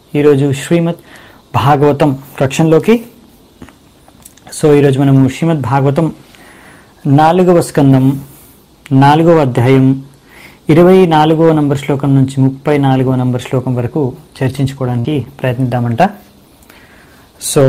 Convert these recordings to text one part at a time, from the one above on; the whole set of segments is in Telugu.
ఈరోజు శ్రీమద్ భాగవతం రక్షణలోకి సో ఈరోజు మనము శ్రీమద్ భాగవతం నాలుగవ స్కందం నాలుగవ అధ్యాయం ఇరవై నాలుగవ నంబర్ శ్లోకం నుంచి ముప్పై నాలుగవ నంబర్ శ్లోకం వరకు చర్చించుకోవడానికి ప్రయత్నిద్దామంట సో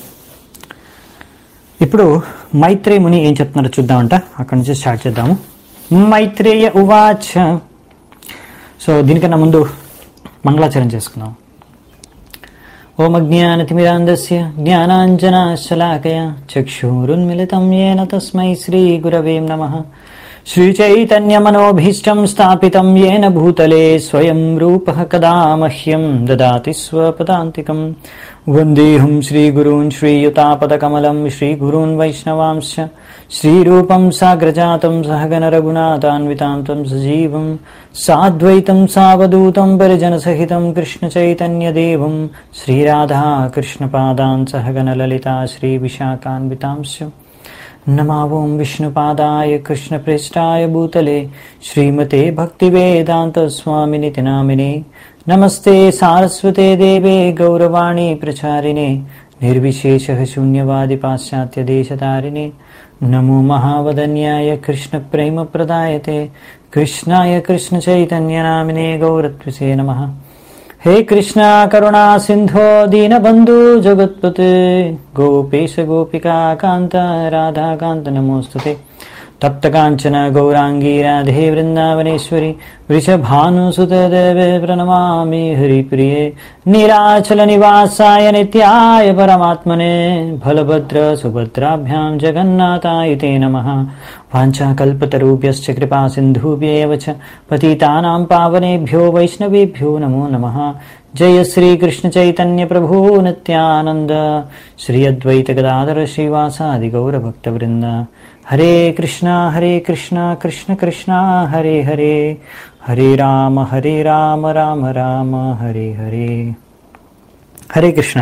ఇప్పుడు మైత్రేయ ముని ఏం చెప్తున్నారో చూద్దామంట అక్కడి నుంచి స్టార్ట్ చేద్దాము మైత్రేయ ఉవాచ సో దీనికన్నా ముందు మంగళాచరణ చేసుకుందాం ఓం అజ్ఞానతిమిరాంధస్య జ్ఞానాంజనాశలాకయ చక్షురున్మిళితం ఏన తస్మై శ్రీగురవే నమః శ్రీచైతన్యమనోభీష్టం స్థాపితం ఏన భూతలే స్వయం రూపः కదా మह्यं దదాతి స్వపదాంతికం వందేహం శ్రీగురూన్ శ్రీయుతాపదకమలం శ్రీగురూన్ వైష్ణవాంశ శ్రీరూపం సాగ్రజాతం సహగణ రఘునాథాన్వితాం తం సజీవం సాద్వైతం సావధూతం పరిజనసహితం కృష్ణచైతన్యదేవం శ్రీరాధా కృష్ణపాదాన్ సహగణ లలితా శ్రీవిశాఖాన్వితాంశ నమావోం విష్ణుపాదాయ కృష్ణప్రేష్టాయ భూతలే శ్రీమతే భక్తివేదాంతస్వామినితి నామినే నమస్తే సారస్వతే దేవే గౌరవాణి ప్రచారిణే నిర్విశేష శూన్యవాది పాశ్చాత్యదేశతారిణే నమో మహావదన్యాయ కృష్ణప్రేమప్రదాయతే కృష్ణాయ కృష్ణచైతన్యనామినే గౌరత్విసే నమః हे कृष्णा करुणा सिन्धो दीनबन्धु जगत्पते गोपेश गोपिका कान्त राधाकान्त नमोऽस्तुते तप्तकाञ्चन गौराङ्गी राधे वृन्दावनेश्वरि वृषभानुसुतदेवे प्रणमामि हरिप्रिये नीराचलनिवासाय नित्याय परमात्मने बलभद्र सुभद्राभ्यां जगन्नाथाय ते नमः वाञ्छाकल्पतरुभ्यश्च कृपा सिन्धुभ्येव च पतितानां पावनेभ्यो वैष्णवेभ्यो नमो नमः जय श्रीकृष्णचैतन्यप्रभु नित्यानन्द श्री अद्वैतगदाधर श्रीवासादिगौरभक्तवृन्द हरे कृष्णा हरे कृष्णा कृष्ण कृष्णा हरे हरे हरे राम हरे राम राम राम हरे हरे हरे कृष्ण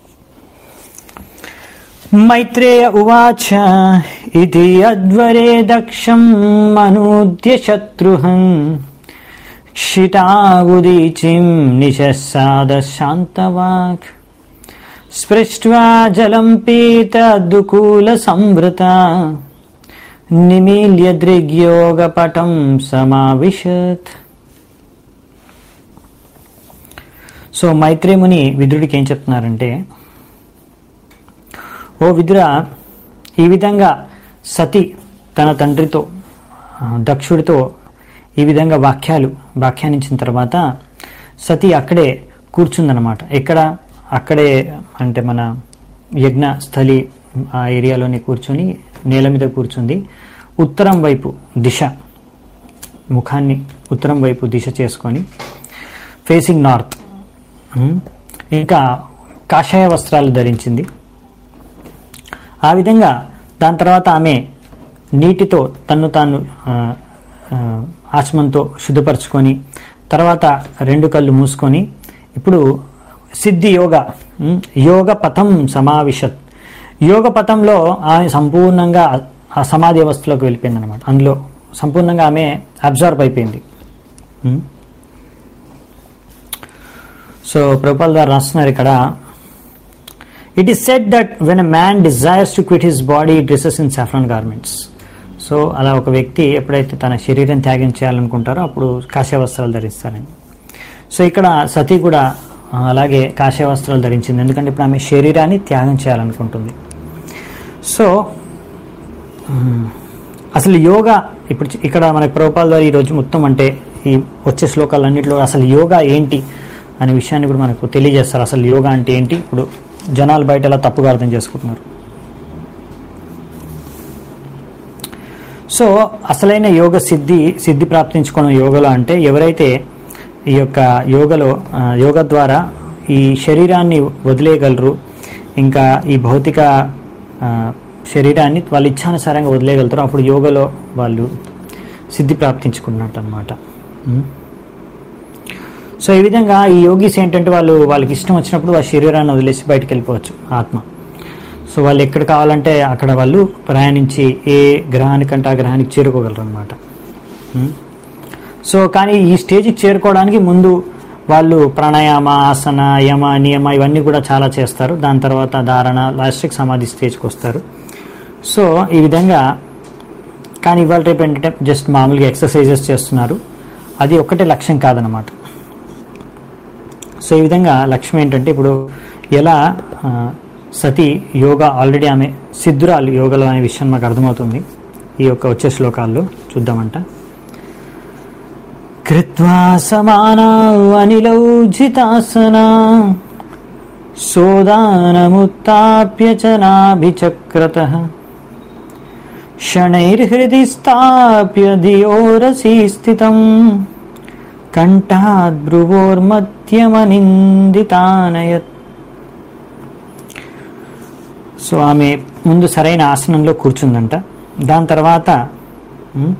मैत्रेय उवाच इति अध्वरे दक्षम् अनूद्य शत्रुहन् क्षितावुदीचिं निशस्सादशान्तवाक् स्पृष्ट्वा जलं पीतदुकूलसंवृता निमील्य दृग्योगपटं समाविशत् సో మైత్రేముని విదురుడికి ఏం చెప్తున్నారంటే ఓ విదుర ఈ విధంగా సతి తన తండ్రితో ఆ, దక్షుడితో ఈ విధంగా వాక్యాలు వ్యాఖ్యానించిన తర్వాత సతి అక్కడే కూర్చుందనమాట ఎక్కడ అక్కడే అంటే మన యజ్ఞ స్థలి ఆ ఏరియాలోనే కూర్చొని నేల మీద కూర్చుంది ఉత్తరం వైపు దిశ ముఖాన్ని ఉత్తరం వైపు దిశ చేసుకొని ఫేసింగ్ నార్త్ ఉమ్, ఇంకా కాషాయ వస్త్రాలు ధరించింది ఆ విధంగా దాని తర్వాత ఆమె నీటితో తన్ను తాను ఆ, ఆ, ఆచమంతో శుద్ధపరచుకొని తర్వాత రెండు కళ్ళు మూసుకొని ఇప్పుడు సిద్ధి యోగ ఉమ్, యోగ పథం సమావిశత్ యోగ పథంలో ఆమె సంపూర్ణంగా ఆ సమాధి అవస్థలోకి వెళ్ళిపోయింది అనమాట అందులో సంపూర్ణంగా ఆమె అబ్జర్వ్ అయిపోయింది ఉమ్. సో ప్రభుపాల్ గారు రాస్తున్నారు ఇక్కడ it is said that when a man desires to quit his body dresses in saffron garments so అలా ఒక వ్యక్తి ఎప్పుడైతే తన శరీరం త్యాగం చేయాలనుకుంటారో అప్పుడు కాషాయ వస్త్రాలు ధరిస్తారని సో ఇక్కడ సతీ కూడా ఆ, అలాగే కాషాయ వస్త్రాలు ధరించింది ఎందుకంటే ఇప్పుడు ఆమె శరీరాన్ని త్యాగం చేయాలనుకుంటుంది సో మ్, అసలు యోగా ఇప్పుడు చి- ఇక్కడ మనకి ప్రభుపాల్ ద్వారా ఈరోజు మొత్తం అంటే ఈ వచ్చే శ్లోకాలన్నింటిలో అసలు యోగా ఏంటి అనే విషయాన్ని కూడా మనకు తెలియజేస్తారు అసలు యోగా అంటే ఏంటి ఇప్పుడు జనాలు బయట ఎలా తప్పుగా అర్థం చేసుకుంటున్నారు సో అసలైన యోగ సిద్ధి సిద్ధి ప్రాప్తించుకోవడం యోగలో అంటే ఎవరైతే ఈ యొక్క యోగలో ఆ, యోగ ద్వారా ఈ శరీరాన్ని వదిలేయగలరు ఇంకా ఈ భౌతిక ఆ, శరీరాన్ని వాళ్ళ ఇచ్ఛానుసారంగా వదిలేయగలుగుతారు అప్పుడు యోగలో వాళ్ళు సిద్ధి ప్రాప్తించుకున్నట్టు అనమాట సో ఈ విధంగా ఈ యోగీస్ ఏంటంటే వాళ్ళు వాళ్ళకి ఇష్టం వచ్చినప్పుడు వాళ్ళ శరీరాన్ని వదిలేసి బయటకు వెళ్ళిపోవచ్చు ఆత్మ సో వాళ్ళు ఎక్కడ కావాలంటే అక్కడ వాళ్ళు ప్రయాణించి ఏ గ్రహానికంటే ఆ గ్రహానికి చేరుకోగలరు అనమాట సో కానీ ఈ స్టేజ్కి చేరుకోవడానికి ముందు వాళ్ళు ప్రాణాయామ ఆసన యమ నియమ ఇవన్నీ కూడా చాలా చేస్తారు దాని తర్వాత ధారణ లాస్టిక్ సమాధి స్టేజ్కి వస్తారు సో ఈ విధంగా కానీ ఇవాళ రేపు ఏంటంటే జస్ట్ మామూలుగా ఎక్సర్సైజెస్ చేస్తున్నారు అది ఒక్కటే లక్ష్యం కాదనమాట సో ఈ విధంగా లక్ష్యం ఏంటంటే ఇప్పుడు ఎలా ఆ, సతి యోగా ఆల్రెడీ ఆమె సిద్ధురాలు యోగలో అనే విషయం మాకు అర్థమవుతుంది ఈ యొక్క వచ్చే శ్లోకాల్లో చూద్దామంట కృత్వా సమానా అనిలౌ జితాసనా సోదానముత్తాప్య చ నాభిచక్రత శణైర్హృది స్థాప్య ధియోరసి స్థితం కంఠాద్భ్రువోర్మధ్యమనిందితానయత్ సో ఆమె ముందు సరైన ఆసనంలో కూర్చుందంట దాని తర్వాత ఉమ్,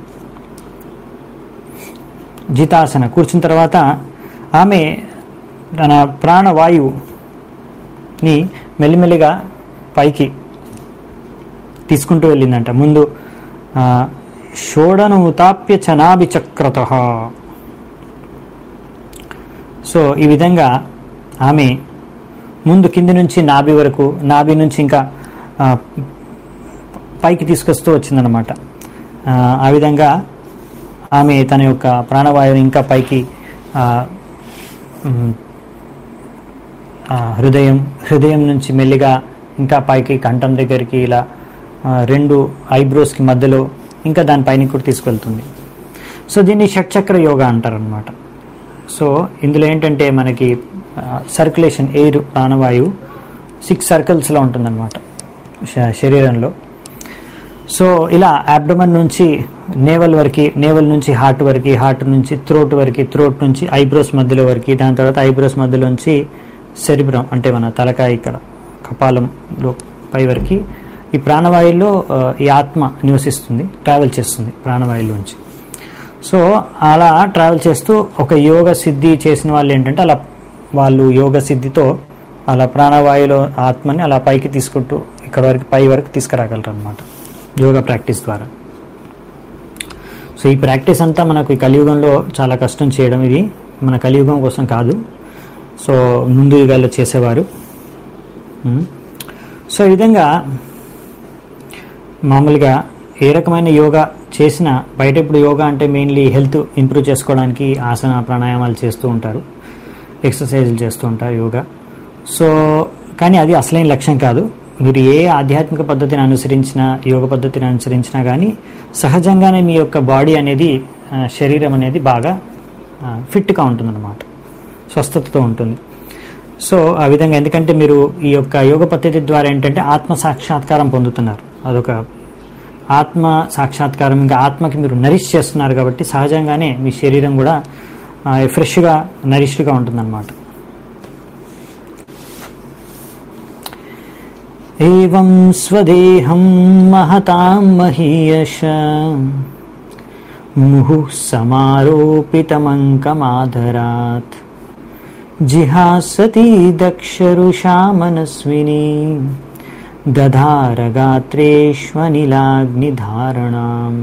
జితాసన కూర్చున్న తర్వాత ఆమె తన ప్రాణవాయువుని మెల్లిమెల్లిగా పైకి తీసుకుంటూ వెళ్ళిందంట ముందు ఆ, షోడను ఉతాప్య చనాభి చక్రత సో ఈ విధంగా ఆమె ముందు కింది నుంచి నాభి వరకు నాభి నుంచి ఇంకా ఆ, పైకి తీసుకొస్తూ వచ్చిందనమాట ఆ, ఆ విధంగా ఆమె తన యొక్క ప్రాణవాయువుని ఇంకా పైకి ఆ, ఉమ్, ఆ, హృదయం హృదయం నుంచి మెల్లిగా ఇంకా పైకి కంఠం దగ్గరికి ఇలా ఆ, రెండు ఐబ్రోస్కి మధ్యలో ఇంకా దానిపైన కూడా తీసుకెళ్తుంది సో దీన్ని షట్చక్ర యోగా అంటారనమాట సో ఇందులో ఏంటంటే మనకి సర్క్యులేషన్ ఎయిర్ ప్రాణవాయువు సిక్స్ సర్కిల్స్లో ఉంటుందన్నమాట శ- శరీరంలో సో ఇలా అబ్డమన్ నుంచి నేవల్ వరకు నేవల్ నుంచి హార్ట్ వరకు హార్ట్ నుంచి థ్రోట్ వరకు థ్రోట్ నుంచి ఐబ్రోస్ మధ్యలో వరకు దాని తర్వాత ఐబ్రోస్ మధ్యలోంచి శరీరం అంటే మన తలకాయ ఇక్కడ కపాలంలో పై వరకు ఈ ప్రాణవాయువులో ఆ, ఈ ఆత్మ నివసిస్తుంది ట్రావెల్ చేస్తుంది ప్రాణవాయువులోంచి సో అలా ట్రావెల్ చేస్తూ ఒక యోగ సిద్ధి చేసిన వాళ్ళు ఏంటంటే అలా వాళ్ళు యోగ సిద్ధితో అలా ప్రాణవాయువులో ఆత్మని అలా పైకి తీసుకుంటూ ఇక్కడ వరకు పై వరకు తీసుకురాగలరు అనమాట యోగా ప్రాక్టీస్ ద్వారా సో ఈ ప్రాక్టీస్ అంతా మనకు ఈ కలియుగంలో చాలా కష్టం చేయడం ఇది మన కలియుగం కోసం కాదు సో ముందు యుగాల్లో చేసేవారు ఉమ్. సో ఈ విధంగా మామూలుగా ఏ రకమైన యోగా చేసినా బయట ఇప్పుడు యోగా అంటే మెయిన్లీ హెల్త్ ఇంప్రూవ్ చేసుకోవడానికి ఆసన ప్రాణాయామాలు చేస్తూ ఉంటారు ఎక్సర్సైజులు చేస్తూ ఉంటారు యోగా సో కానీ అది అసలైన లక్ష్యం కాదు మీరు ఏ ఆధ్యాత్మిక పద్ధతిని అనుసరించినా యోగ పద్ధతిని అనుసరించినా కానీ సహజంగానే మీ యొక్క బాడీ అనేది ఆ, శరీరం అనేది బాగా ఆ, ఫిట్గా ఉంటుందన్నమాట స్వస్థతతో ఉంటుంది సో ఆ విధంగా ఎందుకంటే మీరు ఈ యొక్క యోగ పద్ధతి ద్వారా ఏంటంటే ఆత్మ సాక్షాత్కారం పొందుతున్నారు అదొక ఆత్మ సాక్షాత్కారం ఇంకా ఆత్మకి మీరు నరిష్ చేస్తున్నారు కాబట్టి సహజంగానే మీ శరీరం కూడా ఆ, ఫ్రెష్గా నరిష్గా ఉంటుందన్నమాట ఏం స్వదేహం మహతాం మహీయశ ముహు సమారోపితమంకమాధరాత్ జిహాసతి దక్షరుషా మనస్విని దధారగాత్రేష్వనిలాగ్నిధారణం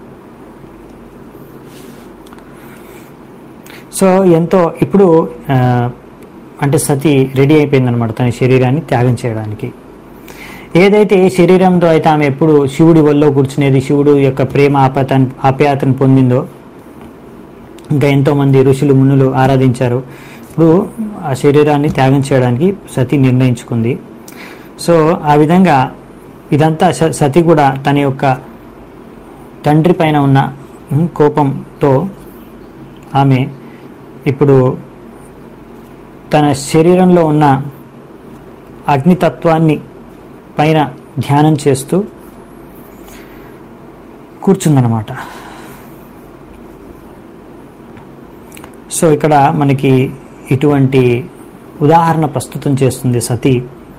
సో ఎంతో ఇప్పుడు ఆ, అంటే సతి రెడీ అయిపోయిందనమాట తన శరీరాన్ని త్యాగం చేయడానికి ఏదైతే శరీరంతో అయితే ఆమె ఎప్పుడు శివుడి ఒళ్ళో కూర్చునేది శివుడు యొక్క ప్రేమ ఆప్యాత ఆప్యాయతను పొందిందో ఇంకా ఎంతోమంది ఋషులు మునులు ఆరాధించారు ఇప్పుడు ఆ శరీరాన్ని త్యాగం చేయడానికి సతి నిర్ణయించుకుంది సో ఆ విధంగా ఇదంతా స- సతి కూడా తన యొక్క తండ్రి పైన ఉన్న ఉమ్, కోపంతో ఆమె ఇప్పుడు తన శరీరంలో ఉన్న అగ్నితత్వాన్ని పైన ధ్యానం చేస్తూ కూర్చుందనమాట సో ఇక్కడ మనకి ఇటువంటి ఉదాహరణ ప్రస్తుతం చేస్తుంది సతి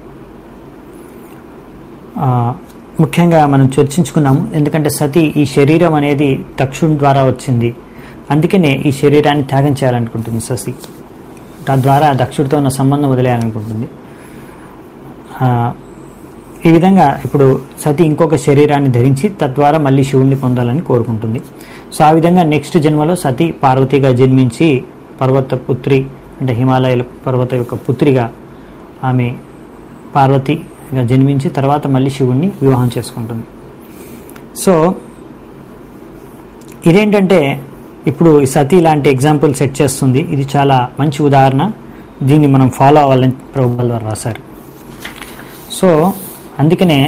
ఆ, ముఖ్యంగా మనం చర్చించుకున్నాము ఎందుకంటే సతి ఈ శరీరం అనేది దక్షుని ద్వారా వచ్చింది అందుకనే ఈ శరీరాన్ని త్యాగం చేయాలనుకుంటుంది సతి తద్వారా దక్షుడితో ఉన్న సంబంధం వదిలేయాలనుకుంటుంది ఆ, ఈ విధంగా ఇప్పుడు సతి ఇంకొక శరీరాన్ని ధరించి తద్వారా మళ్ళీ శివుణ్ణి పొందాలని కోరుకుంటుంది సో ఆ విధంగా నెక్స్ట్ జన్మలో సతి పార్వతిగా జన్మించి పర్వత పుత్రి అంటే హిమాలయ పర్వత యొక్క పుత్రిగా ఆమె పార్వతిగా జన్మించి తర్వాత మళ్ళీ శివుణ్ణి వివాహం చేసుకుంటుంది సో ఇదేంటంటే ఇప్పుడు ఈ సతీ లాంటి ఎగ్జాంపుల్ సెట్ చేస్తుంది ఇది చాలా మంచి ఉదాహరణ దీన్ని మనం ఫాలో అవ్వాలని ప్రభుత్వాల ద్వారా రాశారు సో అందుకనే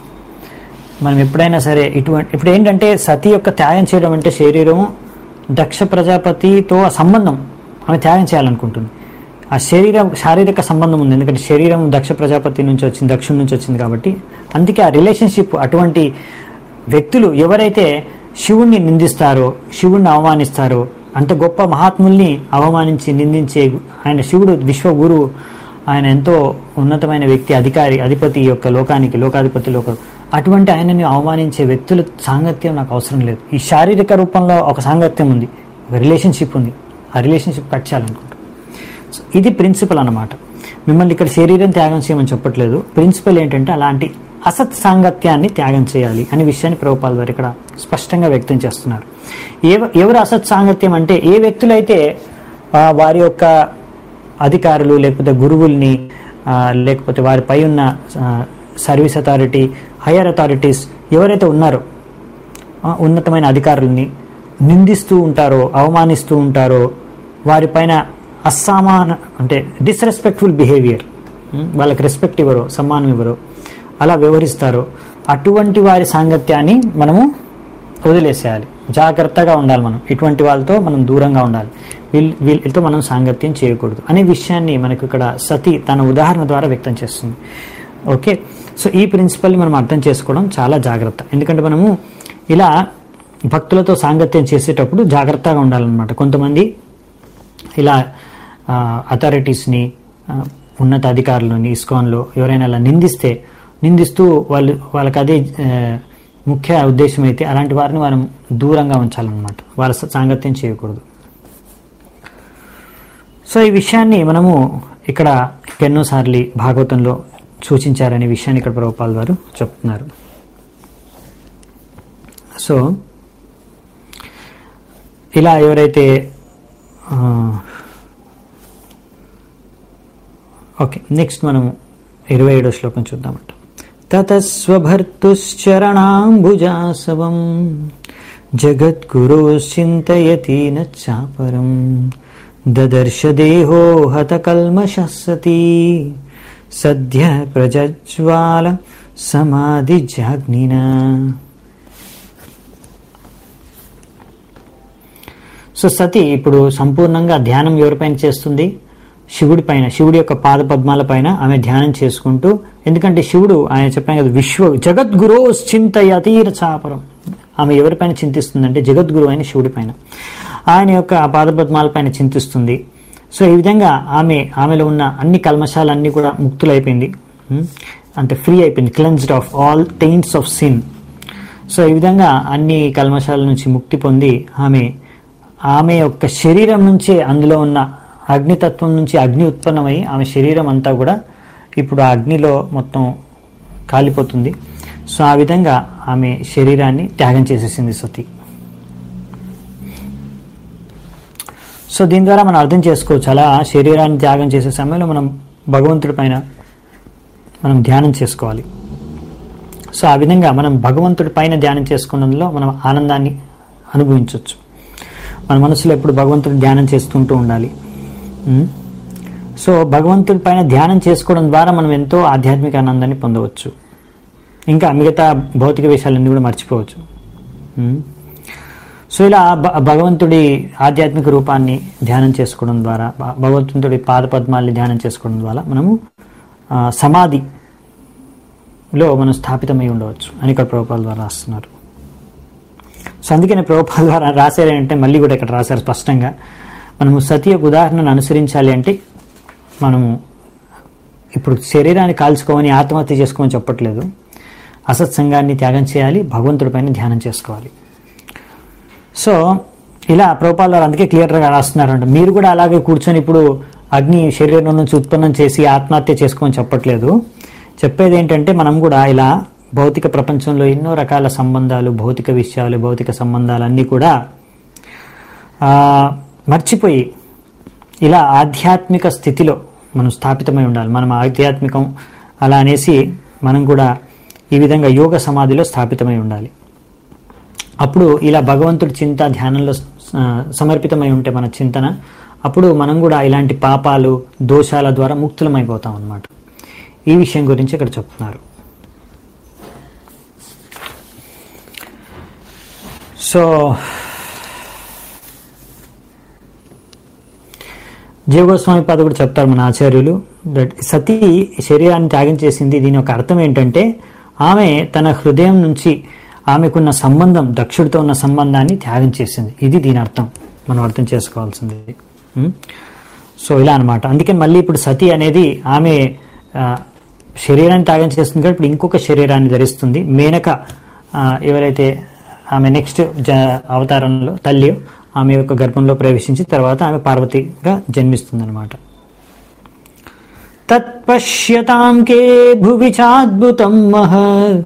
మనం ఎప్పుడైనా సరే ఇటువంటి ఇప్పుడు ఏంటంటే సతీ యొక్క త్యాగం చేయడం అంటే శరీరం దక్ష ప్రజాపతితో ఆ సంబంధం ఆమె త్యాగం చేయాలనుకుంటుంది ఆ శరీరం శారీరక సంబంధం ఉంది ఎందుకంటే శరీరం దక్ష ప్రజాపతి నుంచి వచ్చింది దక్షుడి నుంచి వచ్చింది కాబట్టి అందుకే ఆ రిలేషన్షిప్ అటువంటి వ్యక్తులు ఎవరైతే శివుణ్ణి నిందిస్తారో శివుణ్ణి అవమానిస్తారో అంత గొప్ప మహాత్ముల్ని అవమానించి నిందించే ఆయన శివుడు విశ్వగురు ఆయన ఎంతో ఉన్నతమైన వ్యక్తి అధికారి అధిపతి యొక్క లోకానికి లోకాధిపతి లోక అటువంటి ఆయనని అవమానించే వ్యక్తుల సాంగత్యం నాకు అవసరం లేదు ఈ శారీరక రూపంలో ఒక సాంగత్యం ఉంది ఒక రిలేషన్షిప్ ఉంది ఆ రిలేషన్షిప్ కట్ చేయాలనుకుంటాం సో ఇది ప్రిన్సిపల్ అన్నమాట మిమ్మల్ని ఇక్కడ శరీరం త్యాగం చేయమని చెప్పట్లేదు ప్రిన్సిపల్ ఏంటంటే అలాంటి అసత్ సాంగత్యాన్ని త్యాగం చేయాలి అనే విషయాన్ని ప్రభుపాల్ వారు ఇక్కడ స్పష్టంగా వ్యక్తం చేస్తున్నారు ఏ ఎవరు అసత్ సాంగత్యం అంటే ఏ వ్యక్తులైతే ఆ, వారి యొక్క అధికారులు లేకపోతే గురువుల్ని ఆ, లేకపోతే వారిపై ఉన్న సర్వీస్ అథారిటీ హయ్యర్ అథారిటీస్ ఎవరైతే ఉన్నారో ఆ, ఉన్నతమైన అధికారుల్ని నిందిస్తూ ఉంటారో అవమానిస్తూ ఉంటారో వారిపైన అసమాన అంటే డిస్రెస్పెక్ట్ఫుల్ బిహేవియర్ వాళ్ళకి రెస్పెక్ట్ ఇవ్వరో సమ్మానం ఇవ్వరో అలా వ్యవహరిస్తారో అటువంటి వారి సాంగత్యాన్ని మనము వదిలేసేయాలి జాగ్రత్తగా ఉండాలి మనం ఇటువంటి వాళ్ళతో మనం దూరంగా ఉండాలి వీళ్ళ వీళ్ళతో మనం సాంగత్యం చేయకూడదు అనే విషయాన్ని మనకు ఇక్కడ సతి తన ఉదాహరణ ద్వారా వ్యక్తం చేస్తుంది ఓకే సో ఈ ప్రిన్సిపల్ని మనం అర్థం చేసుకోవడం చాలా జాగ్రత్త ఎందుకంటే మనము ఇలా భక్తులతో సాంగత్యం చేసేటప్పుడు జాగ్రత్తగా ఉండాలన్నమాట కొంతమంది ఇలా అథారిటీస్ని ఉన్నత అధికారులని ఇస్కాన్లో ఎవరైనా అలా నిందిస్తే నిందిస్తూ వాళ్ళు వాళ్ళకి అదే ఆ, ముఖ్య ఉద్దేశం అయితే అలాంటి వారిని మనం దూరంగా ఉంచాలన్నమాట వాళ్ళ స- సాంగత్యం చేయకూడదు సో ఈ విషయాన్ని మనము ఇక్కడ ఎన్నోసార్లు భాగవతంలో సూచించారనే విషయాన్ని ఇక్కడ ప్రభుపాల్ వారు చెప్తున్నారు సో ఇలా ఎవరైతే ఆ, ఓకే నెక్స్ట్ మనం ఇరవై ఏడో శ్లోకం చూద్దామంట తతస్వభర్తుశ్చరణాంబుజాసవం జగద్గురోశ్చింతయతి చాపరం దదర్శ దేహో హతకల్మష సతీ సద్య ప్రజ్వాల సమాధి జాగ్నినా సో సతి ఇప్పుడు సంపూర్ణంగా ధ్యానం ఎవరిపైన చేస్తుంది శివుడి పైన శివుడి యొక్క పాద పద్మాల పైన ఆమె ధ్యానం చేసుకుంటూ ఎందుకంటే శివుడు ఆయన చెప్పాను కదా విశ్వ జగద్గురో చింతయతీర చాపరం ఆమె ఎవరిపైన చింతిస్తుందంటే జగద్గురు అయిన శివుడి పైన ఆయన యొక్క ఆ పాద పద్మాల పైన చింతిస్తుంది సో ఈ విధంగా ఆమె ఆమెలో ఉన్న అన్ని కల్మషాలన్నీ కూడా ముక్తులైపోయింది ఉం? అంటే ఫ్రీ అయిపోయింది cleansed of all stains of sin so ఈ విధంగా అన్ని కల్మషాల నుంచి ముక్తి పొంది ఆమె ఆమె యొక్క శరీరం నుంచే అందులో ఉన్న అగ్నితత్వం నుంచి అగ్ని ఉత్పన్నమై ఆమె శరీరం అంతా కూడా ఇప్పుడు ఆ అగ్నిలో మొత్తం కాలిపోతుంది సో ఆ విధంగా ఆమె శరీరాన్ని త్యాగం చేసేసింది సతీ సో దీని ద్వారా మనం అర్థం చేసుకోవచ్చు అలా శరీరాన్ని త్యాగం చేసే సమయంలో మనం భగవంతుడి పైన మనం ధ్యానం చేసుకోవాలి సో ఆ విధంగా మనం భగవంతుడి పైన ధ్యానం చేసుకున్నందులో మనం ఆనందాన్ని అనుభవించవచ్చు మన మనసులో ఎప్పుడు భగవంతుడి ధ్యానం చేసుకుంటూ ఉండాలి ఉం? సో భగవంతుడి పైన ధ్యానం చేసుకోవడం ద్వారా మనం ఎంతో ఆధ్యాత్మిక ఆనందాన్ని పొందవచ్చు ఇంకా మిగతా భౌతిక విషయాలన్నీ కూడా మర్చిపోవచ్చు ఉం? సో ఇలా భ- భగవంతుడి ఆధ్యాత్మిక రూపాన్ని ధ్యానం చేసుకోవడం ద్వారా భ- భగవంతుడి పాద పద్మాల్ని ధ్యానం చేసుకోవడం ద్వారా మనము ఆ, సమాధిలో మనం స్థాపితమై ఉండవచ్చు అని ఇక్కడ ప్రభుపాల ద్వారా రాస్తున్నారు సో అందుకనే ప్రభుపాల ద్వారా రాశారంటే మళ్ళీ కూడా ఇక్కడ రాశారు స్పష్టంగా మనము సతి యొక్క ఉదాహరణను అనుసరించాలి అంటే మనము ఇప్పుడు శరీరాన్ని కాల్చుకోమని ఆత్మహత్య చేసుకోమని చెప్పట్లేదు అసత్సంగాన్ని త్యాగం చేయాలి భగవంతుడి పైన ధ్యానం చేసుకోవాలి సో ఇలా ప్రభుపాల వారు అందుకే క్లియర్గా రాస్తున్నారంట మీరు కూడా అలాగే కూర్చొని ఇప్పుడు అగ్ని శరీరం నుంచి ఉత్పన్నం చేసి ఆత్మహత్య చేసుకోమని చెప్పట్లేదు చెప్పేది ఏంటంటే మనం కూడా ఇలా భౌతిక ప్రపంచంలో ఎన్నో రకాల సంబంధాలు భౌతిక విషయాలు భౌతిక సంబంధాలు అన్నీ కూడా ఆ, మర్చిపోయి ఇలా ఆధ్యాత్మిక స్థితిలో మనం స్థాపితమై ఉండాలి మనం ఆధ్యాత్మికం అలా అనేసి మనం కూడా ఈ విధంగా యోగ సమాధిలో స్థాపితమై ఉండాలి అప్పుడు ఇలా భగవంతుడి చింత ధ్యానంలో ఆ, సమర్పితమై ఉంటే మన చింతన అప్పుడు మనం కూడా ఇలాంటి పాపాలు దోషాల ద్వారా ముక్తులమైపోతాం అన్నమాట ఈ విషయం గురించి ఇక్కడ చెప్తున్నారు సో జీవగోస్వామి పాద కూడా చెప్తారు మన ఆచార్యులు దట్ సతీ శరీరాన్ని త్యాగం చేసింది దీని యొక్క అర్థం ఏంటంటే ఆమె తన హృదయం నుంచి ఆమెకున్న సంబంధం దక్షుడితో ఉన్న సంబంధాన్ని త్యాగం చేసింది ఇది దీని అర్థం మనం అర్థం చేసుకోవాల్సింది ఉం? సో ఇలా అన్నమాట అందుకని మళ్ళీ ఇప్పుడు సతి అనేది ఆమె ఆ, శరీరాన్ని త్యాగం చేస్తుంది కాబట్టి ఇప్పుడు ఇంకొక శరీరాన్ని ధరిస్తుంది మేనక ఆ, ఎవరైతే ఆమె నెక్స్ట్ జ అవతారంలో తల్లి ఆమె యొక్క గర్భంలో ప్రవేశించి తర్వాత ఆమె పార్వతిగా జన్మిస్తుంది అనమాట తత్పశ్యతాం కే భువి చాద్భుతం మహత్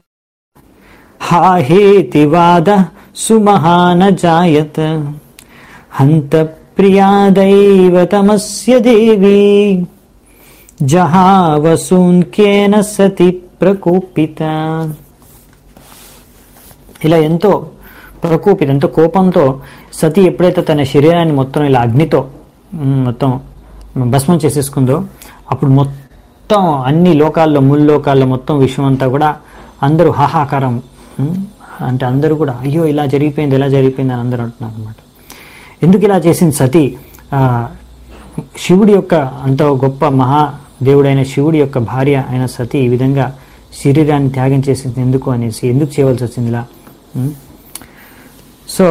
హాహేతివాద సుమహాన జాయత హంత ప్రియాదైవ తమస్య దేవి జహావసూన్కేన సతి ప్రకోపిత ఇలా ఎంతో ప్రకోపిత ఎంతో కోపంతో సతి ఎప్పుడైతే తన శరీరాన్ని మొత్తం ఇలా అగ్నితో ఉమ్, మొత్తం భస్మం చేసేసుకుందో అప్పుడు మొత్తం అన్ని లోకాల్లో ముల్ లోకాల్లో మొత్తం విశ్వం అంతా కూడా అందరూ హాహాకారం ఉమ్, అంటే అందరూ కూడా అయ్యో ఇలా జరిగిపోయింది ఇలా జరిగిపోయింది అని అందరూ అంటున్నారు అనమాట ఎందుకు ఇలా చేసింది సతి ఆ, శివుడి యొక్క అంత గొప్ప మహా దేవుడైన శివుడి యొక్క భార్య అయిన సతి ఈ విధంగా శరీరాన్ని త్యాగం చేసింది ఎందుకు అనేసి ఎందుకు చేయవలసి వచ్చింది ఇలా ఉం? సో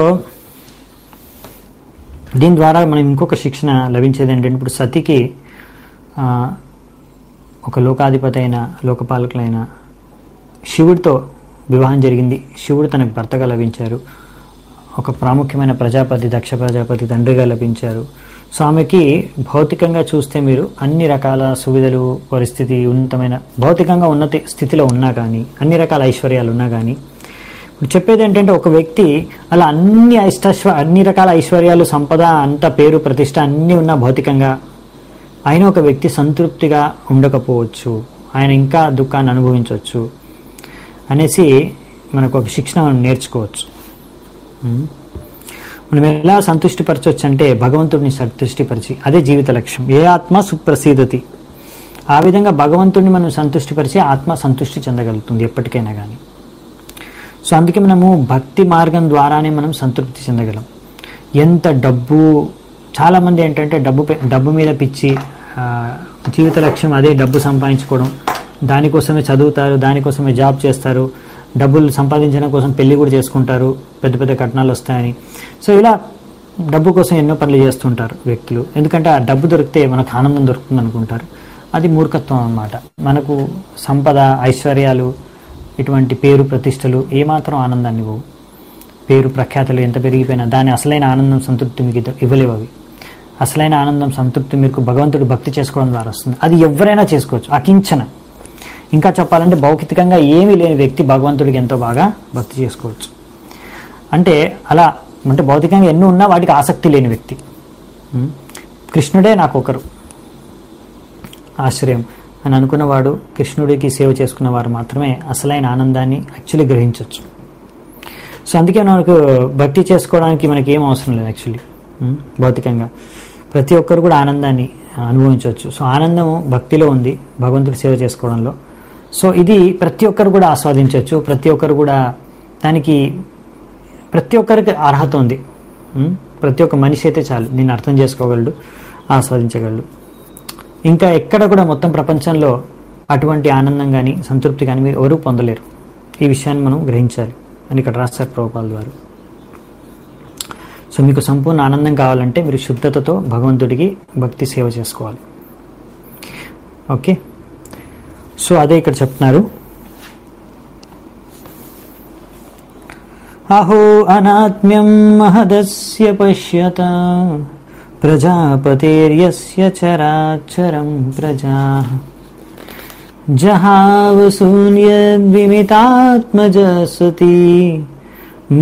దీని ద్వారా మనం ఇంకొక శిక్షణ లభించేది ఏంటంటే ఇప్పుడు సతికి ఆ, ఒక లోకాధిపతి అయిన లోకపాలకులైన శివుడితో వివాహం జరిగింది శివుడు తనకు భర్తగా లభించారు ఒక ప్రాముఖ్యమైన ప్రజాపతి దక్ష ప్రజాపతి తండ్రిగా లభించారు సో ఆమెకి భౌతికంగా చూస్తే మీరు అన్ని రకాల సువిధలు పరిస్థితి ఉన్నతమైన భౌతికంగా ఉన్నత స్థితిలో ఉన్నా కానీ అన్ని రకాల ఐశ్వర్యాలు ఉన్నా కానీ ఇప్పుడు చెప్పేది ఏంటంటే ఒక వ్యక్తి అలా అన్ని ఐష్టశ్వ అన్ని రకాల ఐశ్వర్యాలు సంపద అంత పేరు ప్రతిష్ట అన్నీ ఉన్న భౌతికంగా ఆయన ఒక వ్యక్తి సంతృప్తిగా ఉండకపోవచ్చు ఆయన ఇంకా దుఃఖాన్ని అనుభవించవచ్చు అనేసి మనకు ఒక శిక్షణ మనం నేర్చుకోవచ్చు ఉం? మనం ఎలా సంతుష్టిపరచవచ్చు అంటే భగవంతుడిని సంతుష్టిపరిచి అదే జీవిత లక్ష్యం ఏ ఆత్మ సుప్రసీదతి ఆ విధంగా భగవంతుడిని మనం సంతుష్టిపరిచి ఆత్మ సంతుష్టి చెందగలుగుతుంది ఎప్పటికైనా కానీ సో అందుకే మనము భక్తి మార్గం ద్వారానే మనం సంతృప్తి చెందగలం ఎంత డబ్బు చాలామంది ఏంటంటే డబ్బు పై- డబ్బు మీద పిచ్చి ఆ, జీవిత లక్ష్యం అదే డబ్బు సంపాదించుకోవడం దానికోసమే చదువుతారు దానికోసమే జాబ్ చేస్తారు డబ్బులు సంపాదించడం కోసం పెళ్లి కూడా చేసుకుంటారు పెద్ద పెద్ద కట్నాలు వస్తాయని సో ఇలా డబ్బు కోసం ఎన్నో పనులు చేస్తుంటారు వ్యక్తులు ఎందుకంటే ఆ డబ్బు దొరికితే మనకు ఆనందం దొరుకుతుంది అనుకుంటారు అది మూర్ఖత్వం అన్నమాట మనకు సంపద ఐశ్వర్యాలు ఇటువంటి పేరు ప్రతిష్టలు ఏమాత్రం ఆనందాన్ని ఇవ్వవు పేరు ప్రఖ్యాతలు ఎంత పెరిగిపోయినా దాని అసలైన ఆనందం సంతృప్తి మీకు ఇద్ద- ఇవ్వలేవు అవి అసలైన ఆనందం సంతృప్తి మీకు భగవంతుడు భక్తి చేసుకోవడం ద్వారా వస్తుంది అది ఎవరైనా చేసుకోవచ్చు అకించన ఇంకా చెప్పాలంటే భౌతికంగా ఏమీ లేని వ్యక్తి భగవంతుడికి ఎంతో బాగా భక్తి చేసుకోవచ్చు అంటే అలా అంటే భౌతికంగా ఎన్నో ఉన్నా వాటికి ఆసక్తి లేని వ్యక్తి ఉం? కృష్ణుడే నాకు ఒకరు ఆశ్రయం అని అనుకున్నవాడు కృష్ణుడికి సేవ చేసుకున్న వారు మాత్రమే అసలైన ఆనందాన్ని యాక్చువల్లీ గ్రహించవచ్చు సో అందుకే మనకు భక్తి చేసుకోవడానికి మనకి ఏం అవసరం లేదు యాక్చువల్లీ భౌతికంగా ప్రతి ఒక్కరు కూడా ఆనందాన్ని అనుభవించవచ్చు సో ఆనందము భక్తిలో ఉంది భగవంతుడి సేవ చేసుకోవడంలో సో ఇది ప్రతి ఒక్కరు కూడా ఆస్వాదించవచ్చు ప్రతి ఒక్కరు కూడా దానికి ప్రతి ఒక్కరికి అర్హత ఉంది ఉం? ప్రతి ఒక్క మనిషి అయితే చాలు దీన్ని అర్థం చేసుకోగలడు ఆస్వాదించగలడు ఇంకా ఎక్కడ కూడా మొత్తం ప్రపంచంలో అటువంటి ఆనందం కానీ సంతృప్తి కానీ మీరు ఎవరూ పొందలేరు ఈ విషయాన్ని మనం గ్రహించాలి అని ఇక్కడ రాస్తారు ప్రభుపాల్ వారు సో మీకు సంపూర్ణ ఆనందం కావాలంటే మీరు శుద్ధతతో భగవంతుడికి భక్తి సేవ చేసుకోవాలి ఓకే సో అదే ఇక్కడ చెప్తున్నారు అహో అనాత్మ్యం మహదస్య పశ్యత ప్రజాపతిర్యస్య చరాచరం ప్రజా జహావశూన్యద్విమితాత్మజ సతీ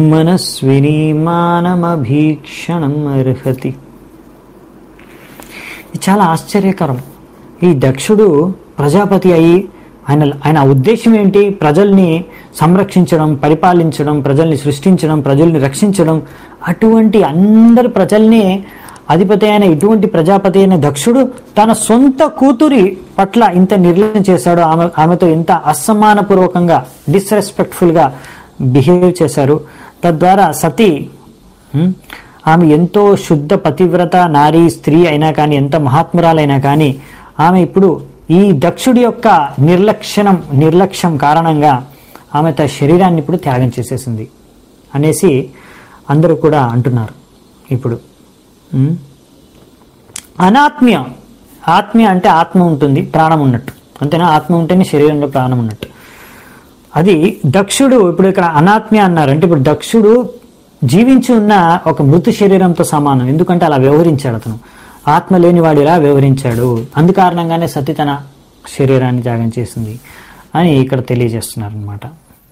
మనస్విని మానమభీక్షణం అర్హతి ఇది చాలా ఆశ్చర్యకరం ఈ దక్షుడు ప్రజాపతి అయి ఆయన ఆయన ఉద్దేశం ఏంటి ప్రజల్ని సంరక్షించడం పరిపాలించడం ప్రజల్ని సృష్టించడం ప్రజల్ని రక్షించడం అటువంటి అందరి ప్రజల్ని అధిపతి అయిన ఇటువంటి ప్రజాపతి అయిన దక్షుడు తన సొంత కూతురి పట్ల ఇంత నిర్లక్ష్యం చేశాడు ఆమె ఆమెతో ఇంత అసమానపూర్వకంగా డిస్రెస్పెక్ట్ఫుల్ గా బిహేవ్ చేశారు తద్వారా సతీ ఉమ్, ఆమె ఎంతో శుద్ధ పతివ్రత నారీ స్త్రీ అయినా కానీ ఎంత మహాత్మురాలైనా కానీ ఆమె ఇప్పుడు ఈ దక్షుడి యొక్క నిర్లక్షణం నిర్లక్ష్యం కారణంగా ఆమె తన శరీరాన్ని ఇప్పుడు త్యాగం చేసేసింది అనేసి అందరూ కూడా అంటున్నారు ఇప్పుడు ఉమ్. అనాత్మీయ ఆత్మీయ అంటే ఆత్మ ఉంటుంది ప్రాణం ఉన్నట్టు అంతేనా ఆత్మ ఉంటేనే శరీరంలో ప్రాణం ఉన్నట్టు అది దక్షుడు ఇప్పుడు ఇక్కడ అనాత్మీయ అన్నారు అంటే ఇప్పుడు దక్షుడు జీవించి ఉన్న ఒక మృతు శరీరంతో సమానం ఎందుకంటే అలా వ్యవహరించాడు అతను ఆత్మ లేని వాడిలా వ్యవహరించాడు అందు కారణంగానే సతి తన శరీరాన్ని త్యాగం చేసింది అని ఇక్కడ తెలియజేస్తున్నారు అనమాట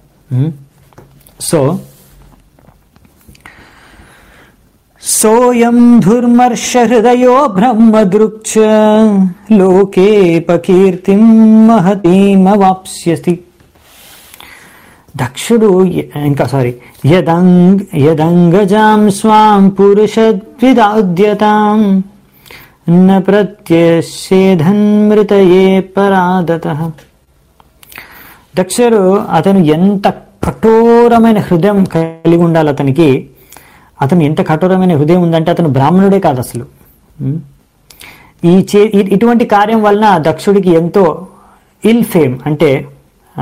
సో సోయం ధుర్మర్ష హృదయో బ్రహ్మదృక్ష లోకేపకీర్తిం మహతీమవాప్స్యతి దక్షుడు య- ఇంకా సారీ యదంగ్ యదంగజాం స్వాం పురుషద్విదాద్యతాం న ప్రత్యషేధన్మృతయే పరాదత దక్షుడు అతను ఎంత కఠోరమైన హృదయం కలిగి ఉండాలి అతనికి అతను ఎంత కఠోరమైన హృదయం ఉందంటే అతను బ్రాహ్మణుడే కాదు అసలు ఉం? ఈ చే ఇ- ఇటువంటి కార్యం వలన దక్షుడికి ఎంతో ఇల్ ఫేమ్ అంటే ఆ,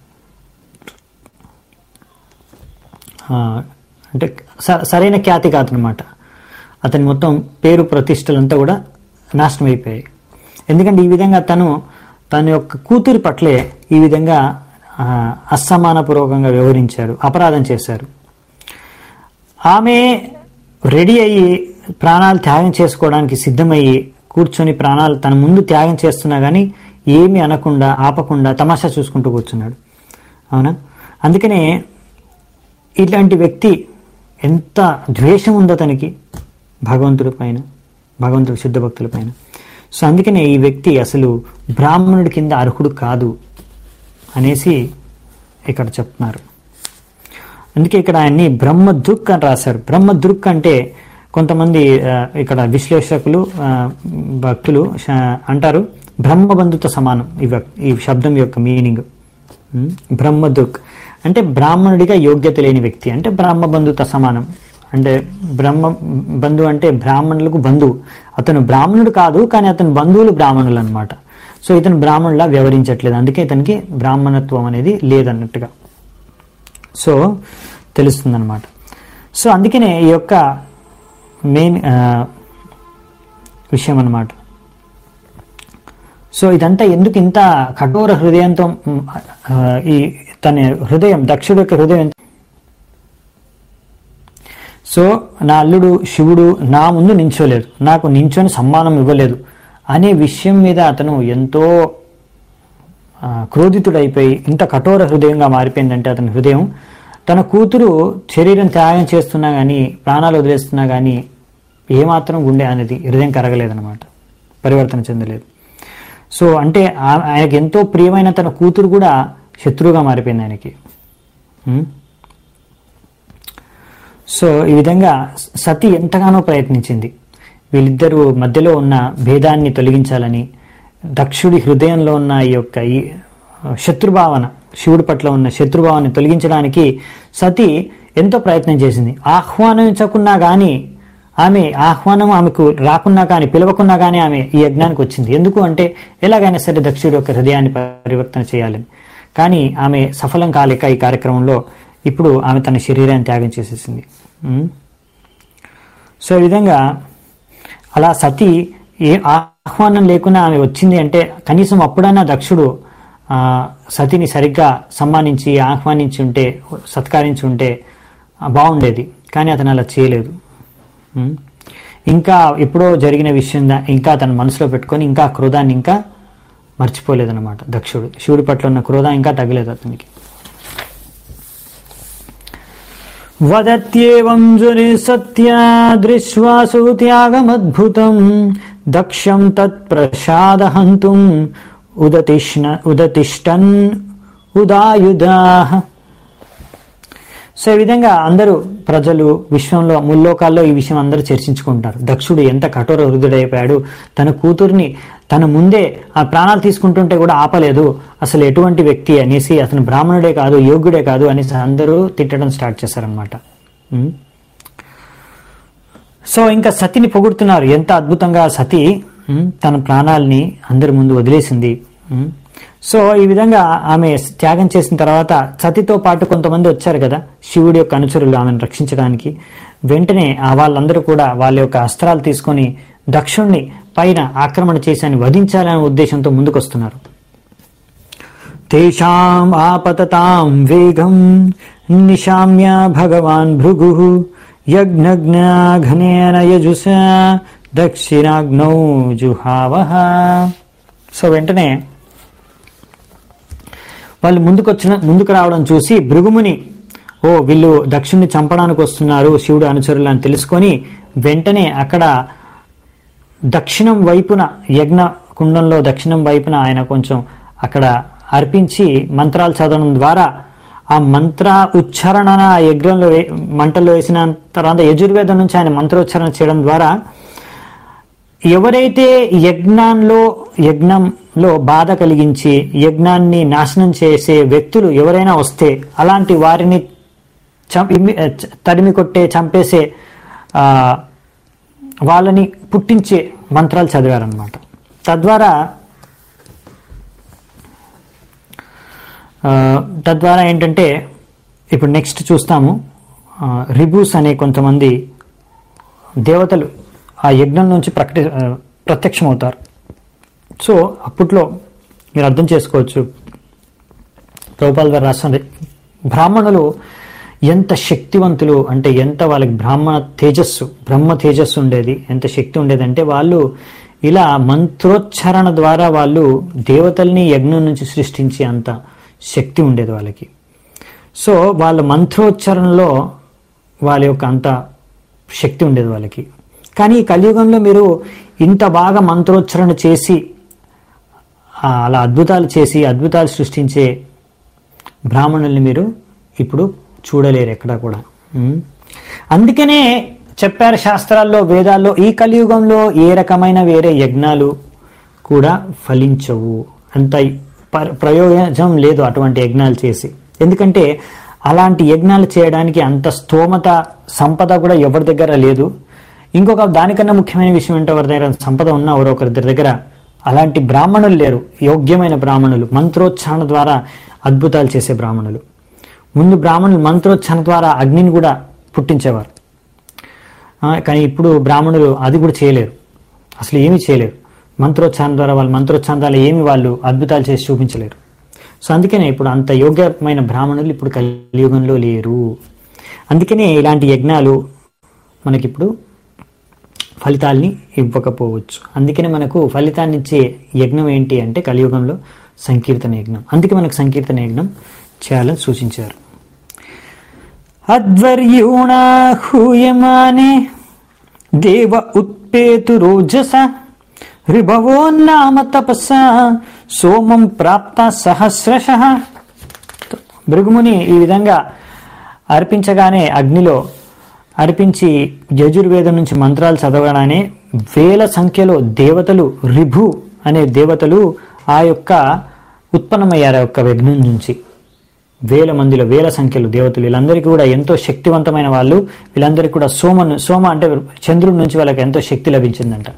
ఆ, అంటే స- సరైన ఖ్యాతి కాదనమాట అతని మొత్తం పేరు ప్రతిష్టలంతా కూడా నాశనం అయిపోయాయి ఎందుకంటే ఈ విధంగా తను తన యొక్క కూతురి పట్లే ఈ విధంగా ఆ, అసమానపూర్వకంగా వ్యవహరించారు అపరాధం చేశారు ఆమె రెడీ అయ్యి ప్రాణాలు త్యాగం చేసుకోవడానికి సిద్ధమయ్యి కూర్చొని ప్రాణాలు తన ముందు త్యాగం చేస్తున్నా కానీ ఏమీ అనకుండా ఆపకుండా తమాషా చూసుకుంటూ కూర్చున్నాడు అవునా అందుకనే ఇట్లాంటి వ్యక్తి ఎంత ద్వేషం ఉందో అతనికి భగవంతుడి పైన భగవంతుడి శుద్ధ భక్తుల పైన సో అందుకనే ఈ వ్యక్తి అసలు బ్రాహ్మణుడి కింద అర్హుడు కాదు అనేసి ఇక్కడ చెప్తున్నారు అందుకే ఇక్కడ ఆయన్ని బ్రహ్మదృక్ అని రాశారు బ్రహ్మదృక్ అంటే కొంతమంది ఆ, ఇక్కడ విశ్లేషకులు ఆ, భక్తులు శ- అంటారు బ్రహ్మబంధుతో సమానం ఈ వక్- ఈ శబ్దం యొక్క మీనింగ్ ఉమ్, బ్రహ్మదృక్ అంటే బ్రాహ్మణుడిగా యోగ్యత లేని వ్యక్తి అంటే బ్రహ్మబంధుతో సమానం అంటే బ్రహ్మ బంధు అంటే బ్రాహ్మణులకు బంధువు అతను బ్రాహ్మణుడు కాదు కానీ అతని బంధువులు బ్రాహ్మణులు అనమాట సో ఇతను బ్రాహ్మణులా వ్యవహరించట్లేదు అందుకే ఇతనికి బ్రాహ్మణత్వం అనేది లేదన్నట్టుగా సో తెలుస్తుందన్నమాట సో అందుకనే ఈ యొక్క మెయిన్ ఆ, విషయం అన్నమాట సో ఇదంతా ఎందుకు ఇంత కఠోర హృదయంతో మ్, ఆ, ఈ తన హృదయం దక్షుడు యొక్క హృదయం ఎంత- సో నా అల్లుడు శివుడు నా ముందు నించోలేదు నాకు నించొని సమ్మానం ఇవ్వలేదు అనే విషయం మీద అతను ఎంతో ఆ, క్రోధితుడైపోయి ఇంత కఠోర హృదయంగా మారిపోయిందంటే అతని హృదయం తన కూతురు శరీరం త్యాగం చేస్తున్నా కానీ ప్రాణాలు వదిలేస్తున్నా కానీ ఏమాత్రం గుండె అనేది హృదయం కరగలేదన్నమాట పరివర్తన చెందలేదు సో అంటే ఆ- ఆయనకి ఎంతో ప్రియమైన తన కూతురు కూడా శత్రువుగా మారిపోయింది ఆయనకి ఉం? సో ఈ విధంగా సతి ఎంతగానో ప్రయత్నించింది వీళ్ళిద్దరూ మధ్యలో ఉన్న భేదాన్ని తొలగించాలని దక్షుడి హృదయంలో ఉన్న ఈ యొక్క ఈ శత్రుభావన శివుడి పట్ల ఉన్న శత్రుభావాన్ని తొలగించడానికి సతి ఎంతో ప్రయత్నం చేసింది ఆహ్వానించకున్నా కానీ ఆమె ఆహ్వానం ఆమెకు రాకున్నా కానీ పిలవకున్నా కానీ ఆమె ఈ యజ్ఞానికి వచ్చింది ఎందుకు అంటే ఎలాగైనా సరే దక్షుడి యొక్క హృదయాన్ని పరివర్తన చేయాలని కానీ ఆమె సఫలం కాలేక ఈ కార్యక్రమంలో ఇప్పుడు ఆమె తన శరీరాన్ని త్యాగం చేసేసింది ఉం? సో ఈ విధంగా అలా సతి ఏ ఆహ్వానం లేకుండా ఆమె వచ్చింది అంటే కనీసం అప్పుడైనా దక్షుడు ఆ, సతిని సరిగ్గా సమ్మానించి ఆహ్వానించి ఉంటే సత్కరించి ఉంటే ఆ, బాగుండేది కానీ అతను అలా చేయలేదు ఉం? ఇంకా ఎప్పుడో జరిగిన విషయం దా- ఇంకా తన మనసులో పెట్టుకొని ఇంకా ఆ క్రోధాన్ని ఇంకా మర్చిపోలేదన్నమాట దక్షుడు శివుడి పట్ల ఉన్న క్రోధం ఇంకా తగ్గలేదు అతనికి వదత్యేవం జుని సత్యా దృశ్వాసు త్యాగమద్భుతం దక్షం తత్ ప్రసాదహంతుం ఉదతిష్ణ ఉదతిష్టన్ ఉదాయుధా సో ఈ విధంగా అందరూ ప్రజలు విశ్వంలో ముల్లోకాల్లో ఈ విషయం అందరూ చర్చించుకుంటారు దక్షుడు ఎంత కఠోర హృదయుడైపోయాడు తన కూతుర్ని తన ముందే ఆ ప్రాణాలు తీసుకుంటుంటే కూడా ఆపలేదు అసలు ఎటువంటి వ్యక్తి అనేసి అతను బ్రాహ్మణుడే కాదు యోగ్యుడే కాదు అనేసి అందరూ తిట్టడం స్టార్ట్ చేశారనమాట ఉమ్. సో ఇంకా సతిని పొగుడుతున్నారు ఎంత అద్భుతంగా సతి ఉమ్, తన ప్రాణాలని అందరి ముందు వదిలేసింది ఉమ్. సో ఈ విధంగా ఆమె త్యాగం చేసిన తర్వాత సతితో పాటు కొంతమంది వచ్చారు కదా శివుడి యొక్క అనుచరులు ఆమెను రక్షించడానికి వెంటనే ఆ వాళ్ళందరూ కూడా వాళ్ళ యొక్క అస్త్రాలు తీసుకొని దక్షుణ్ణి పైన ఆక్రమణ చేసి ఆయన వధించాలనే ఉద్దేశంతో ముందుకొస్తున్నారు తేషాం ఆపతతాం వేగం నిశామ్య భగవాన్ భృగు యజ్ఞజ్ఞాఘనేన యజుస దక్షిణాగ్నౌ జుహావహ సో వెంటనే వాళ్ళు ముందుకొచ్చిన ముందుకు రావడం చూసి భృగుముని ఓ వీళ్ళు దక్షుణ్ణి చంపడానికి వస్తున్నారు శివుడు అనుచరులు అని తెలుసుకొని వెంటనే అక్కడ దక్షిణం వైపున యజ్ఞ కుండంలో దక్షిణం వైపున ఆయన కొంచెం అక్కడ అర్పించి మంత్రాలు చదవడం ద్వారా ఆ మంత్ర ఉచ్చారణ ఆ యజ్ఞంలో వే- మంటల్లో వేసిన తర్వాత యజుర్వేదం నుంచి ఆయన మంత్రోచ్చారణ చేయడం ద్వారా ఎవరైతే యజ్ఞంలో యజ్ఞంలో బాధ కలిగించి యజ్ఞాన్ని నాశనం చేసే వ్యక్తులు ఎవరైనా వస్తే అలాంటి వారిని చం- ఇమ్మి- చ- తరిమి కొట్టే చంపేసే ఆ, వాళ్ళని పుట్టించే మంత్రాలు చదివారనమాట తద్వారా ఆ, తద్వారా ఏంటంటే ఇప్పుడు నెక్స్ట్ చూస్తాము ఆ, రిబూస్ అనే కొంతమంది దేవతలు ఆ యజ్ఞం నుంచి ప్రకటి ఆ, ప్రత్యక్షమవుతారు సో అప్పట్లో మీరు అర్థం చేసుకోవచ్చు ప్రభుపాల్ గారు రాస్తుంది బ్రాహ్మణులు ఎంత శక్తివంతులు అంటే ఎంత వాళ్ళకి బ్రాహ్మణ తేజస్సు బ్రహ్మ తేజస్సు ఉండేది ఎంత శక్తి ఉండేది అంటే వాళ్ళు ఇలా మంత్రోచ్చారణ ద్వారా వాళ్ళు దేవతల్ని యజ్ఞం నుంచి సృష్టించే అంత శక్తి ఉండేది వాళ్ళకి సో వాళ్ళ మంత్రోచ్చారణలో వాళ్ళ యొక్క అంత శక్తి ఉండేది వాళ్ళకి కానీ ఈ కలియుగంలో మీరు ఇంత బాగా మంత్రోచ్చారణ చేసి ఆ, అలా అద్భుతాలు చేసి అద్భుతాలు సృష్టించే బ్రాహ్మణుల్ని మీరు ఇప్పుడు చూడలేరు ఎక్కడా కూడా ఉమ్. అందుకనే చెప్పారు శాస్త్రాల్లో వేదాల్లో ఈ కలియుగంలో ఏ రకమైన వేరే యజ్ఞాలు కూడా ఫలించవు అంత ప- ప్రయోజనం లేదు అటువంటి యజ్ఞాలు చేసి ఎందుకంటే అలాంటి యజ్ఞాలు చేయడానికి అంత స్తోమత సంపద కూడా ఎవరి దగ్గర లేదు ఇంకొక దానికన్నా ముఖ్యమైన విషయం ఏంటో ఎవరి దగ్గర సంపద ఉన్నా ఎవరో ఒకరి దగ్గర అలాంటి బ్రాహ్మణులు లేరు యోగ్యమైన బ్రాహ్మణులు మంత్రోచ్చారణ ద్వారా అద్భుతాలు చేసే బ్రాహ్మణులు ముందు బ్రాహ్మణులు మంత్రోచ్చారణ ద్వారా అగ్నిని కూడా పుట్టించేవారు ఆ, కానీ ఇప్పుడు బ్రాహ్మణులు అది కూడా చేయలేరు అసలు ఏమీ చేయలేరు మంత్రోచ్చారణ ద్వారా వాళ్ళు మంత్రోచ్చారణ ద్వారా ఏమి వాళ్ళు అద్భుతాలు చేసి చూపించలేరు సో అందుకనే ఇప్పుడు అంత యోగ్యమైన బ్రాహ్మణులు ఇప్పుడు కలియుగంలో లేరు అందుకనే ఇలాంటి యజ్ఞాలు మనకిప్పుడు ఫలితాల్ని ఇవ్వకపోవచ్చు అందుకనే మనకు ఫలితాన్ని ఇచ్చే యజ్ఞం ఏంటి అంటే కలియుగంలో సంకీర్తన యజ్ఞం అందుకే మనకు సంకీర్తన యజ్ఞం చేయాలని సూచించారు అద్వర్యూణా హూయమానే దేవ ఉత్పేతు రోజస రిభవోన్నామ తపస్స సోమం ప్రాప్త సహస్రశ భృగుముని ఈ విధంగా అర్పించగానే అగ్నిలో అర్పించి యజుర్వేదం నుంచి మంత్రాలు చదవగానే వేల సంఖ్యలో దేవతలు రిభు అనే దేవతలు ఆ యొక్క ఉత్పన్నమయ్యారు ఆ యొక్క యజ్ఞం నుంచి వేల మందిలో వేల సంఖ్యలో దేవతలు వీళ్ళందరికీ కూడా ఎంతో శక్తివంతమైన వాళ్ళు వీళ్ళందరికీ కూడా సోమను సోమ అంటే చంద్రుడి నుంచి వాళ్ళకి ఎంతో శక్తి లభించిందంట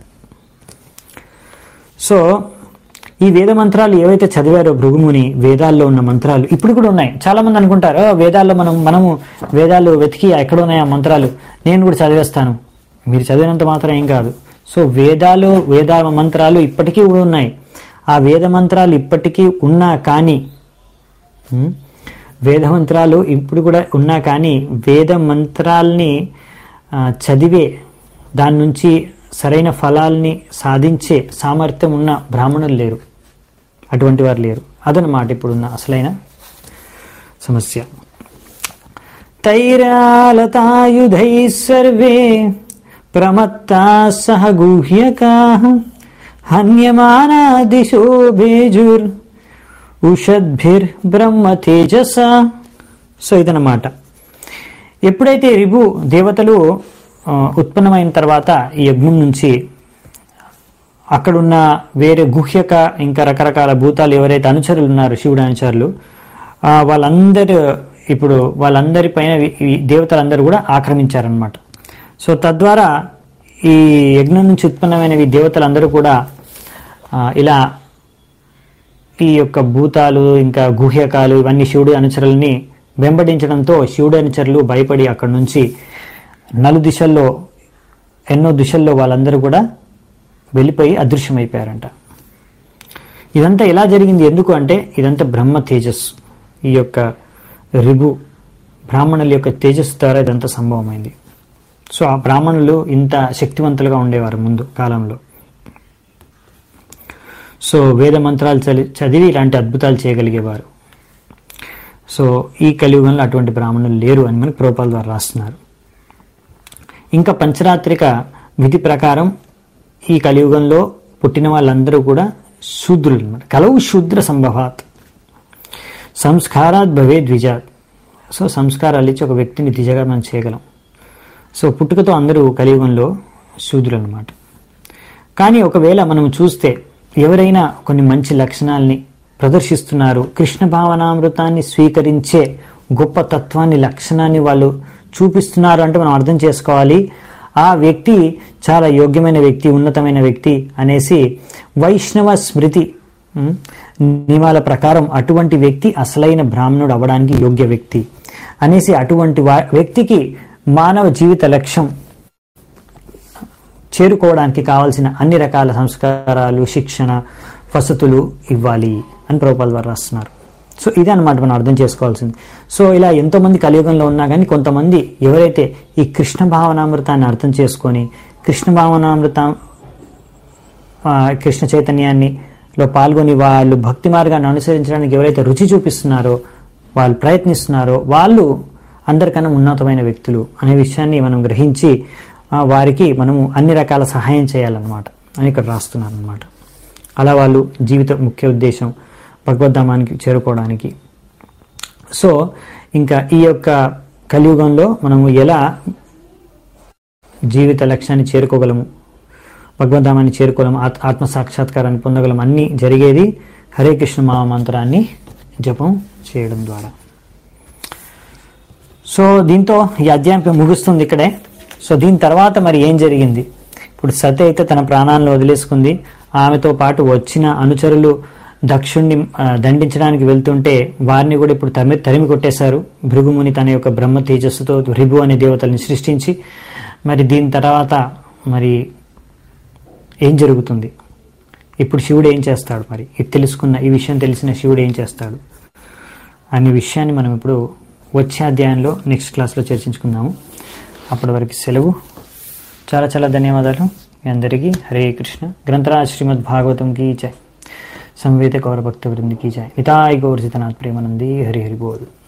సో ఈ వేద మంత్రాలు ఏవైతే చదివారో భృగుముని వేదాల్లో ఉన్న మంత్రాలు ఇప్పుడు కూడా ఉన్నాయి చాలా మంది అనుకుంటారు "ఓ, వేదాల్లో మనం మనము వేదాలు వెతికి ఎక్కడ ఉన్నాయి ఆ మంత్రాలు నేను కూడా చదివేస్తాను మీరు చదివినంత మాత్రం ఏం కాదు సో వేదాలు వేద మంత్రాలు ఇప్పటికీ కూడా ఉన్నాయి ఆ వేద మంత్రాలు ఇప్పటికీ ఉన్నా కానీ ఉమ్, వేద మంత్రాలు ఇప్పుడు కూడా ఉన్నా కానీ వేద మంత్రాల్ని ఆ, చదివే దాని నుంచి సరైన ఫలాల్ని సాధించే సామర్థ్యం ఉన్న బ్రాహ్మణులు లేరు అటువంటి వారు లేరు అదనమాట ఇప్పుడున్న అసలైన సమస్య తైరాలతాయుధై సర్వే ప్రమత్తా సహ గుహ్యకా హన్యమానా దిశో భేజుర్ ఉషద్భిర్ బ్రహ్మ తేజస సో ఇదన్నమాట ఎప్పుడైతే రిభు దేవతలు ఆ, ఉత్పన్నమైన తర్వాత ఈ యజ్ఞం నుంచి అక్కడున్న వేరే గుహ్యక ఇంకా రకరకాల భూతాలు ఎవరైతే అనుచరులు ఉన్నారు శివుడు అనుచరులు ఆ, వాళ్ళందరూ ఇప్పుడు వాళ్ళందరి పైన ఈ- ఈ దేవతలందరూ కూడా ఆక్రమించారనమాట సో తద్వారా ఈ యజ్ఞం నుంచి ఉత్పన్నమైనవి దేవతలందరూ కూడా ఆ, ఇలా ఈ యొక్క భూతాలు ఇంకా గుహ్యకాలు ఇవన్నీ శివుడి అనుచరుల్ని వెంబడించడంతో శివుడి అనుచరులు భయపడి అక్కడి నుంచి నలు దిశల్లో ఎన్నో దిశల్లో వాళ్ళందరూ కూడా వెళ్ళిపోయి అదృశ్యమైపోయారంట ఇదంతా ఎలా జరిగింది ఎందుకు అంటే ఇదంతా బ్రహ్మ తేజస్సు ఈ యొక్క రిభు బ్రాహ్మణుల యొక్క తేజస్సు ద్వారా ఇదంతా సంభవమైంది సో ఆ బ్రాహ్మణులు ఇంత శక్తివంతులుగా ఉండేవారు ముందు కాలంలో సో వేద మంత్రాలు చలి చదివి ఇలాంటి అద్భుతాలు చేయగలిగేవారు సో ఈ కలియుగంలో అటువంటి బ్రాహ్మణులు లేరు అని మనకి ప్రోపాల ద్వారా రాస్తున్నారు ఇంకా పంచరాత్రిక విధి ప్రకారం ఈ కలియుగంలో పుట్టిన వాళ్ళందరూ కూడా శూద్రులు అన్నమాట కలవు శూద్ర సంభవాత్ సంస్కారాత్ భవే ద్విజాత్ సో సంస్కారాలు ఇచ్చి ఒక వ్యక్తిని దిజగా మనం చేయగలం సో పుట్టుకతో అందరూ కలియుగంలో శూద్రులు అన్నమాట కానీ ఒకవేళ మనం చూస్తే ఎవరైనా కొన్ని మంచి లక్షణాల్ని ప్రదర్శిస్తున్నారు కృష్ణ భావనామృతాన్ని స్వీకరించే గొప్ప తత్వాన్ని లక్షణాన్ని వాళ్ళు చూపిస్తున్నారు అంటే మనం అర్థం చేసుకోవాలి ఆ వ్యక్తి చాలా యోగ్యమైన వ్యక్తి ఉన్నతమైన వ్యక్తి అనేసి వైష్ణవ స్మృతి ఉమ్, నియమాల ప్రకారం అటువంటి వ్యక్తి అసలైన బ్రాహ్మణుడు అవ్వడానికి యోగ్య వ్యక్తి అనేసి అటువంటి వా- వ్యక్తికి మానవ జీవిత లక్ష్యం చేరుకోవడానికి కావాల్సిన అన్ని రకాల సంస్కారాలు శిక్షణ వసతులు ఇవ్వాలి అని ప్రభుపాల్ వారు రాస్తున్నారు సో ఇదే అనమాట మనం అర్థం చేసుకోవాల్సింది సో ఇలా ఎంతో మంది కలియుగంలో ఉన్నా కానీ కొంతమంది ఎవరైతే ఈ కృష్ణ భావనామృతాన్ని అర్థం చేసుకొని కృష్ణ భావనామృతం ఆ, కృష్ణ చైతన్యాన్ని లో పాల్గొని వాళ్ళు భక్తి మార్గాన్ని అనుసరించడానికి ఎవరైతే రుచి చూపిస్తున్నారో వాళ్ళు ప్రయత్నిస్తున్నారో వాళ్ళు అందరికన్నా ఉన్నతమైన వ్యక్తులు అనే విషయాన్ని మనం గ్రహించి ఆ, వారికి మనము అన్ని రకాల సహాయం చేయాలన్నమాట అని ఇక్కడ రాస్తున్నాను అనమాట అలా వాళ్ళు జీవిత ముఖ్య ఉద్దేశం భగవద్ధామానికి చేరుకోవడానికి సో ఇంకా ఈ యొక్క కలియుగంలో మనము ఎలా జీవిత లక్ష్యాన్ని చేరుకోగలము భగవద్ధామాన్ని చేరుకోగలం ఆత్- ఆత్మ సాక్షాత్కారాన్ని పొందగలం అన్నీ జరిగేది హరే కృష్ణ మహామంత్రాన్ని జపం చేయడం ద్వారా సో దీంతో ఈ అధ్యాయం ముగుస్తుంది ఇక్కడే సో దీని తర్వాత మరి ఏం జరిగింది ఇప్పుడు సతి అయితే తన ప్రాణాలను వదిలేసుకుంది ఆమెతో పాటు వచ్చిన అనుచరులు దక్షుణ్ణి ఆ, దండించడానికి వెళ్తుంటే వారిని కూడా ఇప్పుడు తరిమి తరిమి కొట్టేశారు భృగుముని తన యొక్క బ్రహ్మ తేజస్సుతో రిభు అనే దేవతల్ని సృష్టించి మరి దీని తర్వాత మరి ఏం జరుగుతుంది ఇప్పుడు శివుడు ఏం చేస్తాడు మరి ఇది తెలుసుకున్న ఈ విషయం తెలిసిన శివుడు ఏం చేస్తాడు అనే విషయాన్ని మనం ఇప్పుడు వచ్చే అధ్యాయంలో నెక్స్ట్ క్లాస్లో చర్చించుకుందాము అప్పటి వరకు సెలవు చాలా చాలా ధన్యవాదాలు మీ అందరికీ హరే కృష్ణ గ్రంథరాజ్ శ్రీమద్ భాగవతం కీ జై సంవేద కౌర భక్త వృంది కీ జై హితాయి గౌరసితనాథ్ ప్రేమానంది హరి హరి బోల్